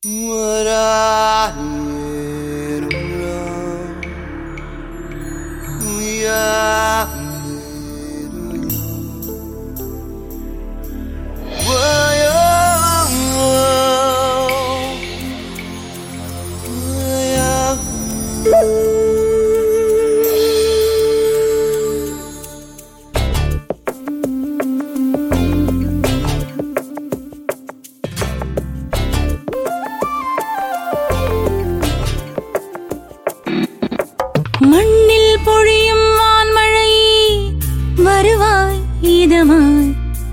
மண்ணில் பொழியும் வான்மழை வருவாய் இதமாய்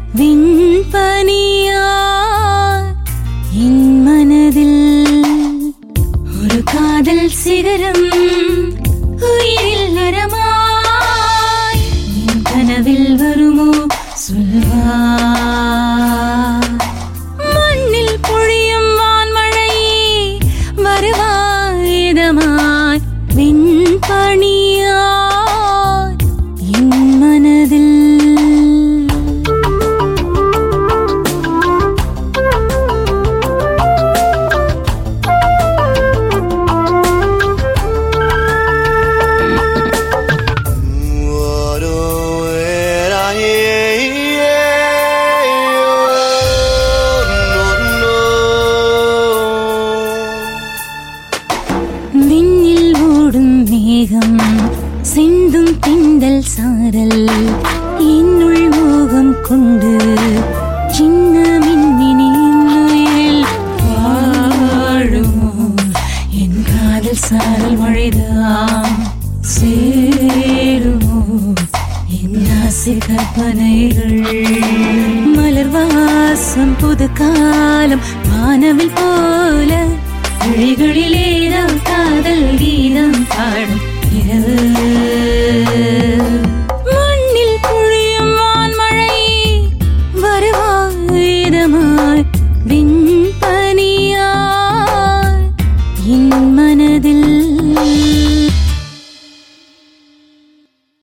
விண்பனியாய் என் மனதில் ஒரு காதல் சிகரம் உயிரில் வரமாய் என் கனவில் வருமோ சொல்வாய் மண்ணில் பொழியும் வான்மழை வருவாய் இதமாய் விண்பணியாய் என் மனதில் விண்ணில் ஓடும் மேகம் சிந்தும் திண்டல் சாரல் என்னுள் மோகம் கொண்டு சின்ன மின்னினின் உயிரில் வாழுமோ என் காதல் சாரல் மழைதாம் சேருமோ என் ஆசை கற்பனைகள் மலர் வாசம் புது காலம் வானவில் போல விழிகளில்